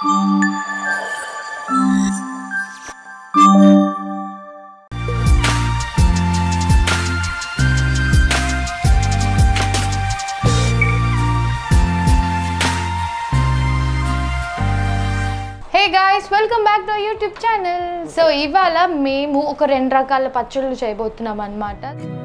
Hey guys welcome back to YouTube channel so ఇవాళ మేము ఒక రెండు రకాల పచ్చళ్ళు చేయబోతున్నాం అన్నమాట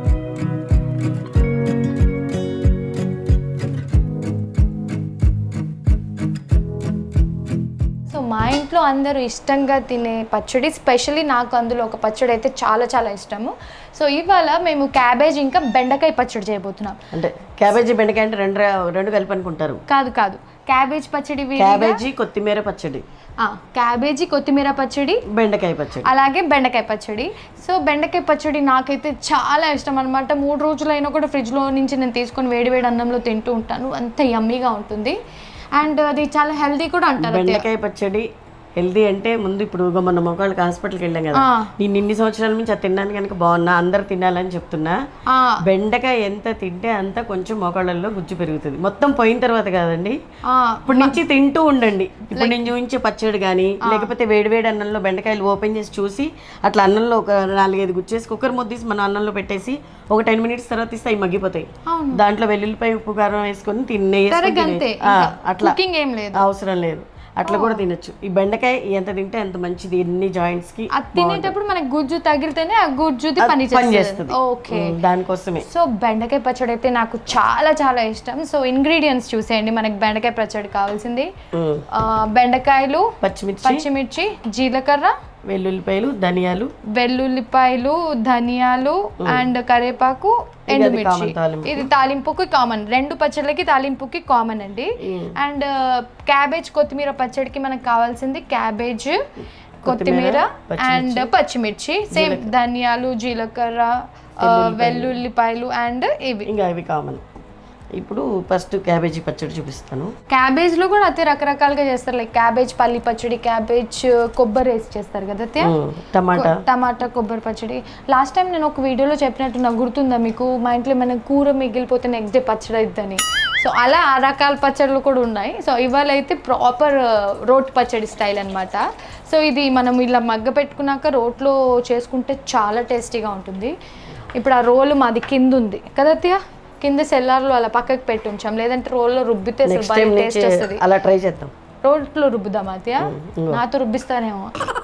సో మా ఇంట్లో అందరూ ఇష్టంగా తినే పచ్చడి స్పెషల్లీ నాకు అందులో ఒక పచ్చడి అయితే చాలా చాలా ఇష్టము సో ఇవాళ మేము క్యాబేజ్ ఇంకా బెండకాయ పచ్చడి చేయబోతున్నాం అంటే క్యాబేజీ బెండకాయ అంటే రెండు రెండు కలిపి అనుకుంటారు కాదు కాదు క్యాబేజ్ పచ్చడి విడిగా, క్యాబేజీ కొత్తిమీర పచ్చడి ఆ, క్యాబేజీ కొత్తిమీర పచ్చడి బెండకాయ పచ్చడి అలాగే బెండకాయ పచ్చడి సో బెండకాయ పచ్చడి నాకైతే చాలా ఇష్టం అనమాట మూడు రోజులైనా కూడా ఫ్రిడ్జ్లో నుంచి నేను తీసుకొని వేడి వేడి అన్నంలో తింటూ ఉంటాను అంత యమ్మీగా ఉంటుంది అండ్ అది చాలా హెల్దీ కూడా అంటారు బెండకాయ పచ్చడి హెల్దీ అంటే ముందు ఇప్పుడు ఇగో మొన్న మొక్కళ్ళకి హాస్పిటల్కి వెళ్ళాం కదా ఆ. నేను ఇన్ని సంవత్సరాల నుంచి అది తిన్నాను కనుక బాగున్నా అందరు తినాలని చెప్తున్నా ఆ, బెండకాయ ఎంత తింటే అంత కొంచెం మొక్కళ్ళల్లో గుజ్జు పెరుగుతుంది మొత్తం పోయిన తర్వాత కాదండి ఆ, ఇప్పుడు నుంచి తింటూ ఉండండి ఇప్పుడు నేను చూపించే పచ్చడి కానీ లేకపోతే వేడివేడి అన్నంలో బెండకాయలు ఓపెన్ చేసి చూసి అట్లా అన్నంలో ఒక నాలుగైదు గుచ్చేసి కుక్కర్ ముద్దీసి మన అన్నంలో పెట్టేసి ఒక టెన్ మినిట్స్ తర్వాత ఇస్తే అవి మగ్గిపోతాయి అవును. దాంట్లో వెల్లుల్లిపాయ ఉప్పు కారం వేసుకొని తినే కరెక్ట్ అంతే అట్లా కుకింగ్ ఏం లేదు అవసరం లేదు అట్లా కూడా తినొచ్చు ఈ బెండకాయ ఎంత తింటే అంత మంచిది ఎన్ని జాయింట్స్ కి అది తినేటప్పుడు మనకి గుజ్జు తగిలితేనే ఆ గుజ్జుది పని పని చేస్తుంది చేస్తుంది ఓకే ఉమ్, దానికోసమే సో బెండకాయ పచ్చడి అయితే నాకు చాలా చాలా ఇష్టం సో ఇంగ్రీడియంట్స్ చూసేయండి మనకి బెండకాయ పచ్చడి కావాల్సింది ఉమ్, ఆ, బెండకాయలు పచ్చిమిర్చి పచ్చిమిర్చి జీలకర్ర వెల్లుల్లిపాయలు ధనియాలు వెల్లుల్లిపాయలు ధనియాలు అండ్ కరివేపాకు common ఎండుమిర్చి తాలింపు. ఇది తాలింపుకి కామన్ రెండు పచ్చళ్ళకి తాలింపుకి కామన్ అండి అండ్ క్యాబేజ్ కొత్తిమీర పచ్చడికి మనకు కావాల్సింది క్యాబేజ్ కొత్తిమీర అండ్ పచ్చిమిర్చి సేమ్ ధనియాలు జీలకర్ర ఆ, వెల్లుల్లిపాయలు అండ్ ఇవి ఇంకా ఇవి కామన్ ఇప్పుడు ఫస్ట్ క్యాబేజీ పచ్చడి చూపిస్తాను క్యాబేజ్ లో కూడా అతి రకరకాలుగా చేస్తారు లైక్ క్యాబేజ్ పల్లి పచ్చడి క్యాబేజ్ కొబ్బరి వేసి చేస్తారు కదా అత్తయ్య? ఉమ్, టమాటా టమాటా కొబ్బరి పచ్చడి లాస్ట్ టైం నేను ఒక వీడియోలో చెప్పినట్టు నాకు గుర్తుందా మీకు మా ఇంట్లో ఏమైనా కూర మిగిలిపోతే నెక్స్ట్ డే పచ్చడి అవుతుందని సో అలా ఆ రకాల పచ్చళ్ళు కూడా ఉన్నాయి సో ఇవాళ అయితే ప్రాపర్ రోట్ పచ్చడి స్టైల్ అన్నమాట సో ఇది మనం ఇలా మగ్గ పెట్టుకున్నాక రోట్లో చేసుకుంటే చాలా టేస్టీగా ఉంటుంది ఇప్పుడు ఆ రోలు మాది కింద ఉంది కదా అత్తయ్య కింద సెల్లార్లో అలా పక్కకి పెట్టి ఉంచాం లేదంటే రోల్లో రుబ్బితే అసలు నెక్స్ట్ బాగా టైం టేస్ట్ నుంచి వస్తుంది అలా ట్రై చేద్దాం రోట్లో రుబ్బుదామా అత్తయ్య నాతో రుబ్బిస్తానేమో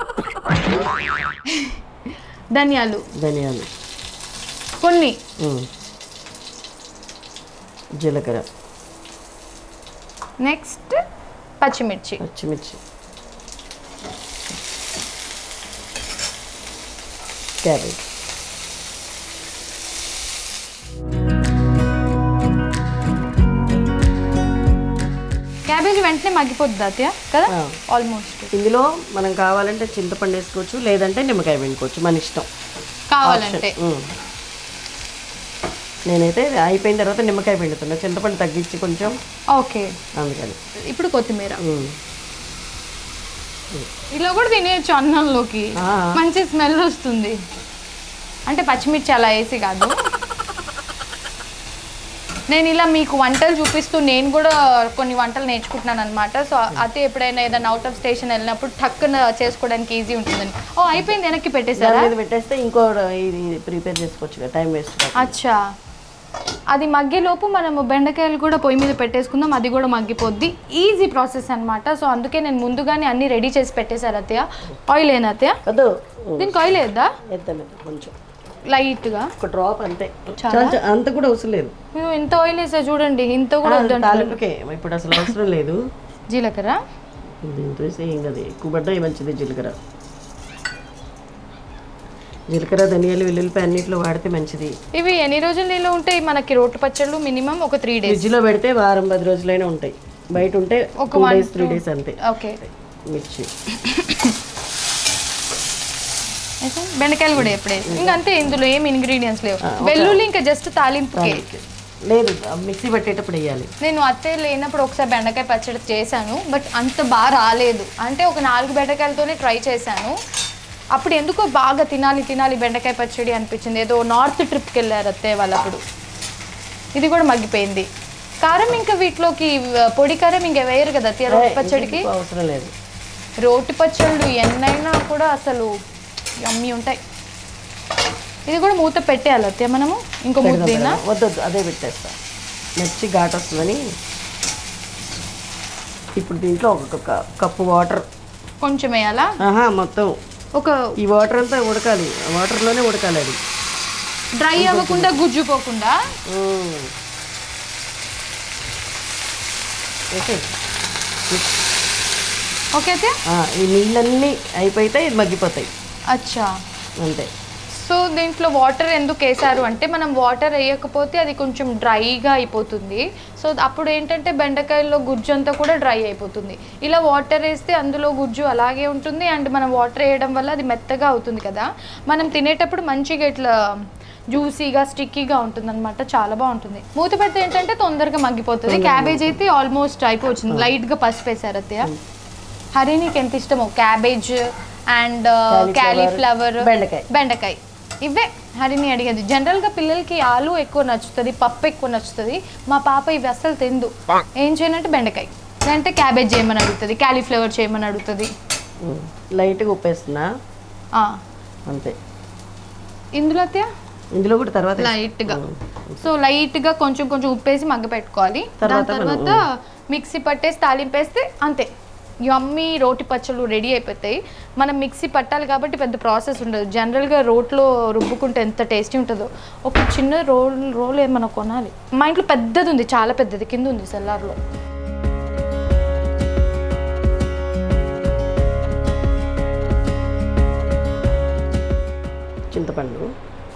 ధనియాలు ధనియాలు కొన్ని ఉమ్, జీలకర్ర నెక్స్ట్ పచ్చిమిర్చి పచ్చిమిర్చి క్యాబేజ్ క్యాబేజీ వెంటనే మగ్గిపోద్ది అత్తయ్య కదా ఆ. ఆల్మోస్ట్ ఇందులో మనం కావాలంటే చింతపండు వేసుకోవచ్చు లేదంటే నిమ్మకాయ పిండుకోవచ్చు మన ఇష్టం కావాలంటే ఉమ్. నేనైతే అయిపోయిన తర్వాత నిమ్మకాయ పిండుతున్నా చింతపండు తగ్గించి కొంచెం ఓకే అందుకని ఇప్పుడు కొత్తిమీర ఉమ్. ఇలా కూడా తినేయచ్చు అన్నంలోకి ఆ. మంచి స్మెల్ వస్తుంది అంటే పచ్చిమిర్చి అలా వేసి కాదు నేను ఇలా మీకు వంటలు చూపిస్తూ నేను కూడా కొన్ని వంటలు నేర్చుకుంటున్నాను అనమాట సో అయితే ఎప్పుడైనా ఏదైనా అవుట్ ఆఫ్ స్టేషన్ వెళ్ళినప్పుడు టక్కున చేసుకోవడానికి ఈజీ ఉంటుందని ఓ అయిపోయింది వెనక్కి పెట్టేశారా దాని మీద పెట్టేస్తే ఇంకో ఇది ప్రిపేర్ చేసుకోవచ్చు కదా టైం వేస్ట్ అచ్చా అది మగ్గేలోపు మనము బెండకాయలు కూడా పొయ్యి మీద పెట్టేసుకుందాం అది కూడా మగ్గిపోద్ది ఈజీ ప్రాసెస్ అన్నమాట సో అందుకే నేను ముందుగానే అన్ని రెడీ చేసి పెట్టేశారు అత్తయ్య ఆయిల్ ఏనా అత్తయ్య వద్దు దీనికి ఆయిల్ వేద్దా ఎద్దాం ఎద్దాం కొంచెం లైట్గా ఒక డ్రాప్ అంతే చాలా చా- అంత కూడా అవసరం లేదు మేము ఇంత ఆయిల్ వేసా చూడండి ఇంత కూడా వద్దు తాలింపుకే ఇప్పుడు అసలు అవసరం లేదు జీలకర్ర దీంతో వేస్తే ఏం కదా ఎక్కువ పడ్డా మంచిది జీలకర్ర జీలకర్ర ధనియాలు వెల్లుల్లిపాయ అన్నిట్లో వాడితే మంచిది ఇవి ఎన్ని రోజులు నిల్వ ఉంటాయి మనకి రోటి పచ్చళ్ళు మినిమం ఒక త్రీ డేస్ ఫ్రిడ్జ్లో పెడితే వారం పది రోజులైనా ఉంటాయి బయట ఉంటే ఒక two one days three days అంతే ఓకే మిర్చి బెండకాయలు కూడా ఎప్పుడే ఇంకా అంతే ఇందులో ఏం ఇంగ్రీడియంట్స్ లేవు వెల్లుల్లి ఇంకా జస్ట్ తాలింపుకే లేదు మిక్సీ పట్టేటప్పుడు వేయాలి నేను అత్తయ్య లేనప్పుడు ఒకసారి బెండకాయ పచ్చడి చేశాను బట్ అంత బాగా రాలేదు అంటే ఒక నాలుగు బెండకాయలతోనే ట్రై చేశాను అప్పుడు ఎందుకో బాగా తినాలి తినాలి బెండకాయ పచ్చడి అనిపించింది ఏదో నార్త్ ట్రిప్కి వెళ్ళారు అత్తయ్య వాళ్ళు అప్పుడు ఇది కూడా మగ్గిపోయింది కారం ఇంకా వీటిలోకి ఆ, పొడి కారం ఇంకా వేయరు కదా అత్తయ్య రోటి పచ్చడికి ఎక్కువ అవసరం లేదు రోటి పచ్చళ్ళు ఎన్నైనా కూడా అసలు యమ్మీ ఉంటాయి ఇది కూడా మూత పెట్టేయాలి అత్తయ్య మనము ఇంకో మూత పెడదాం, తిన్నా పెడదాం. వద్దు వద్దు అదే పెట్టేస్తా మిర్చి ఘాట్ వస్తుందని ఇప్పుడు దీంట్లో ఒక క- కప్పు వాటర్ కొంచెం వేయాలా ఆహా మొత్తం ఒక ఈ వాటర్ అంతా ఉడకాలి వాటర్లోనే ఉడకాలి అది డ్రై అవ్వకుండా గుజ్జుపోకుండా మ్మ్. ఓకే ఓకే అయితే ఆ, ఈ నీళ్ళన్నీ అయిపోతే ఇది మగ్గిపోతాయి అచ్చా అంతే సో దీంట్లో వాటర్ ఎందుకు వేసారు అంటే మనం వాటర్ వేయకపోతే అది కొంచెం డ్రైగా అయిపోతుంది సో అప్పుడు ఏంటంటే బెండకాయల్లో గుజ్జు అంతా కూడా డ్రై అయిపోతుంది ఇలా వాటర్ వేస్తే అందులో గుజ్జు అలాగే ఉంటుంది అండ్ మనం వాటర్ వేయడం వల్ల అది మెత్తగా అవుతుంది కదా మనం తినేటప్పుడు మంచిగా ఇట్లా జ్యూసీగా స్టిక్కీగా ఉంటుంది అనమాట చాలా బాగుంటుంది మూత పెడితే ఏంటంటే తొందరగా మగ్గిపోతుంది క్యాబేజ్ అయితే ఆల్మోస్ట్ అయిపోతుంది లైట్గా పసుపు వేసారు అత్తయ్య హరి నీకు ఎంత ఇష్టమో క్యాబేజ్ అండ్ క్యాలీఫ్లవర్ బెండకాయ బెండకాయ ఇవే హరిని అడిగేది జనరల్గా పిల్లలకి ఆలు ఎక్కువ నచ్చుతుంది పప్పు ఎక్కువ నచ్చుతుంది మా పాప ఇవి అస్సలు తిందు ఏం చేయనంటే బెండకాయ లేదంటే క్యాబేజ్ చేయమని అడుగుతుంది క్యాలీఫ్లవర్ చేయమని అడుగుతుంది మ్మ్. లైట్గా ఉప్పేస్తున్నా ఆ, అంతే ఇందులో అత్తయ్య ఇందులో కూడా తర్వాత లైట్గా సో లైట్గా కొంచెం కొంచెం ఉప్పేసి మగ్గ పెట్టుకోవాలి దాని తర్వాత తర్వాత మిక్సీ పట్టేసి తాలింపేస్తే అంతే యమ్మీ రోటి పచ్చళ్ళు రెడీ అయిపోతాయి మనం మిక్సీ పట్టాలి కాబట్టి పెద్ద ప్రాసెస్ ఉండదు జనరల్గా రోట్లో రుబ్బుకుంటే ఎంత టేస్టీ ఉంటుందో ఒక చిన్న రోల్ రోల్ ఏమైనా కొనాలి మా ఇంట్లో పెద్దది ఉంది చాలా పెద్దది కింద ఉంది సెల్లార్లో చింతపండు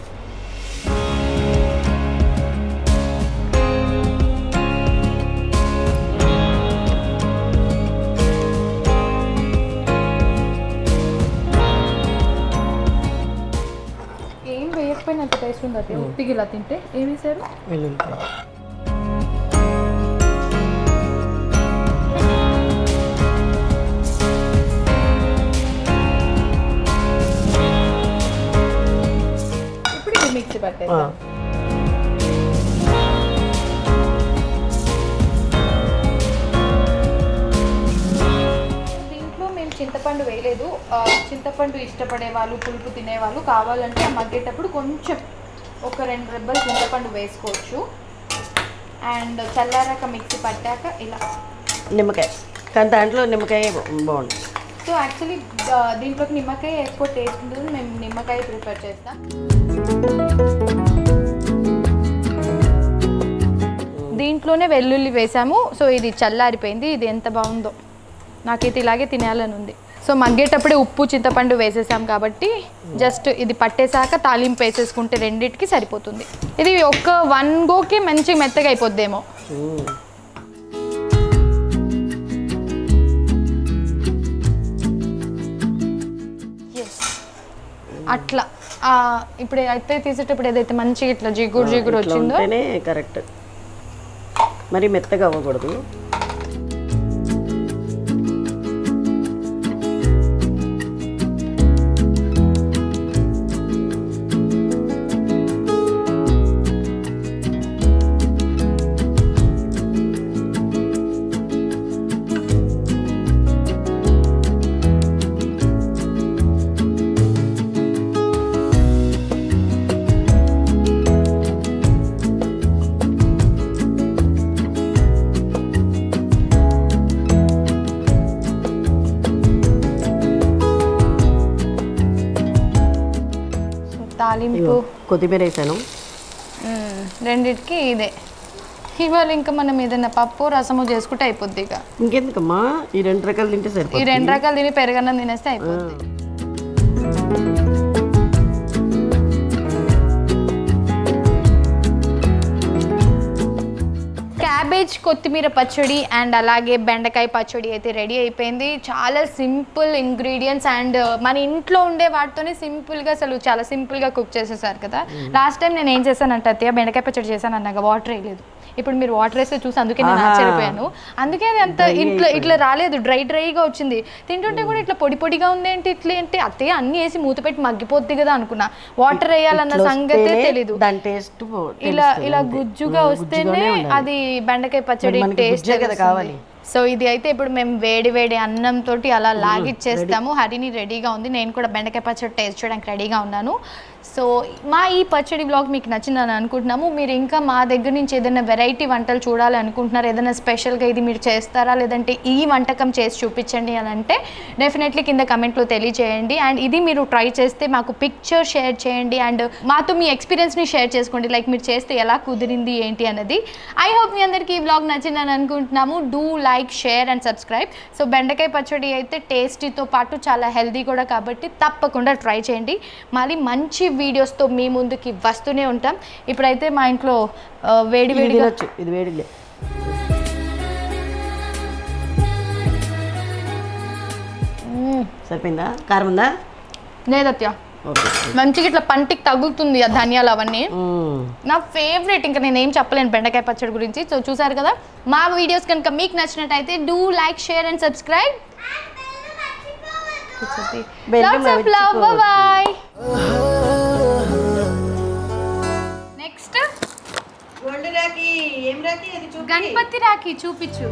ఏం వేయకపోయినంత టేస్ట్ ఉంది అది ఉప్పికి ఇలా తింటే ఏం వేసారు వెల్లుల్లిపాయ ఇప్పుడు ఇది మిక్సీ ఆ, పట్టేస్తాం దీంట్లో మేము చింతపండు వేయలేదు ఆ, చింతపండు ఇష్టపడే వాళ్ళు పులుపు తినేవాళ్ళు కావాలంటే ఆ మగ్గేటప్పుడు కొంచెం ఒక రెండు రెబ్బలు చింతపండు వేసుకోవచ్చు అండ్ చల్లారాక మిక్సీ పట్టాక ఇలా నిమ్మకాయ కానీ దాంట్లో నిమ్మకాయ బాగుంది సో యాక్చువల్లీ దీంట్లోకి నిమ్మకాయ ఎక్కువ టేస్ట్ ఉంటుంది మేము నిమ్మకాయ ప్రిఫర్ చేస్తాం దీంట్లోనే వెల్లుల్లి వేసాము సో ఇది చల్లారిపోయింది ఇది ఎంత బాగుందో నాకైతే ఇలాగే తినాలని ఉంది సో మగ్గేటప్పుడే ఉప్పు చింతపండు వేసేసాం కాబట్టి జస్ట్ ఇది పట్టేశాక తాలింపు వేసేసుకుంటే రెండిటికి సరిపోతుంది ఇది ఒక్క వన్ గోకి మంచి మెత్తగా అయిపోద్దేమో మ్మ్. అట్లా ఆ, ఇప్పుడు అయితే తీసేటప్పుడు ఏదైతే మంచిగా ఇట్లా జిగురు జిగురు ఇట్లా వచ్చిందో ఉంటేనే కరెక్ట్ మరి మెత్తగా అవ్వకూడదు సో తాలింపు ఇగో, కొత్తిమీర వేసాను మ్మ్. రెండిటికి ఇదే ఇవాళ ఇంకా మనం ఏదైనా పప్పు రసము చేసుకుంటే అయిపోద్ది ఇక ఇంకెందుకమ్మా ఈ రెండు రకాలు తింటే ఈ సరిపోతుంది రెండు రకాలు తిని పెరగన్నం తినేస్తే అయిపోద్ది క్యాబేజ్ కొత్తిమీర పచ్చడి అండ్ అలాగే బెండకాయ పచ్చడి అయితే రెడీ అయిపోయింది చాలా సింపుల్ ఇంగ్రీడియంట్స్ అండ్ మన ఇంట్లో ఉండే వాటితోనే సింపుల్గా అసలు చాలా సింపుల్గా కుక్ చేసేసారు కదా లాస్ట్ టైం నేను ఏం చేశానంటే అత్తయ్య బెండకాయ పచ్చడి చేశాను అన్నాక వాటర్ వేయలేదు ఇప్పుడు మీరు వాటర్ వేస్తే చూసి అందుకే నేను ఆహా. ఆశ్చర్యపోయాను అందుకే అది అంత ఇట్లా ఇట్లా రాలేదు డ్రై డ్రైగా వచ్చింది తింటుంటే కూడా ఇట్లా పొడి పొడిగా ఉంది ఏంటి ఇట్లా ఏంటి అత్తయ్య అన్ని వేసి మూత పెట్టి మగ్గిపోద్ది కదా అనుకున్నా వాటర్ వేయాలన్న ఇట్లా సంగతే వస్తేనే తెలీదు దాని టేస్ట్ ఇలా ఇలా గుజ్జుగా వస్తేనే అది బెండకాయ పచ్చడి మనకి టేస్ట్ గుజ్జే కదా కావాలి సో ఇది అయితే ఇప్పుడు మేము వేడి వేడి అన్నంతో అలా లాగిచ్చేస్తాము హరిని రెడీగా ఉంది నేను కూడా బెండకాయ పచ్చడి టేస్ట్ చేయడానికి రెడీగా ఉన్నాను సో మా ఈ పచ్చడి బ్లాగ్ మీకు నచ్చిందని అనుకుంటున్నాము మీరు ఇంకా మా దగ్గర నుంచి ఏదైనా వెరైటీ వంటలు చూడాలి అనుకుంటున్నారు ఏదైనా స్పెషల్గా ఇది మీరు చేస్తారా లేదంటే ఈ వంటకం చేసి చూపించండి అని అంటే డెఫినెట్లీ కింద కమెంట్లో తెలియజేయండి అండ్ ఇది మీరు ట్రై చేస్తే మాకు పిక్చర్ షేర్ చేయండి అండ్ మాతో మీ ఎక్స్పీరియన్స్ని షేర్ చేసుకోండి లైక్ మీరు చేస్తే ఎలా కుదిరింది ఏంటి అన్నది ఐ హోప్ మీ అందరికీ ఈ బ్లాగ్ నచ్చిందని అనుకుంటున్నాము do like share and subscribe so బెండకాయ పచ్చడి అయితే టేస్టీతో పాటు చాలా హెల్దీ కూడా కాబట్టి తప్పకుండా ట్రై చేయండి మళ్ళీ మంచి వీడియోస్తో మీ ముందుకి వస్తూనే ఉంటాం ఇప్పుడైతే మా ఇంట్లో ఆ, వేడి ఇది వేడిగా తినొచ్చు ఇది వేడిలే మ్మ్. సరిపోయిందా కారం ఉందా లేదత్య ఓకే మంచిగా ఇట్లా పంటికి తగులుతుంది ఆ ధనియాలు అవన్నీ మ్మ్. నా ఫేవరెట్ ఇంకా నేను ఏం చెప్పలేను బెండకాయ పచ్చడి గురించి సో చూసారు కదా మా వీడియోస్ కనుక మీకు నచ్చినట్టయితే do like share and subscribe బెల్లం Lots of love. మర్చిపోవద్దు. Bye-bye. నెక్స్ట్ గణపతి రాఖీ చూపించు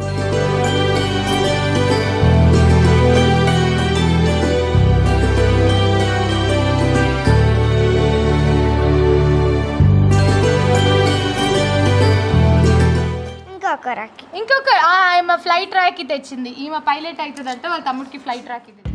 ఇంకొక రాకి ఇంకొక ఈమె ఫ్లైట్ రాఖీ తెచ్చింది ఈమె పైలట్ అవుతుందంటే వాళ్ళ తమ్ముడికి ఫ్లైట్ రాఖీ తెచ్చింది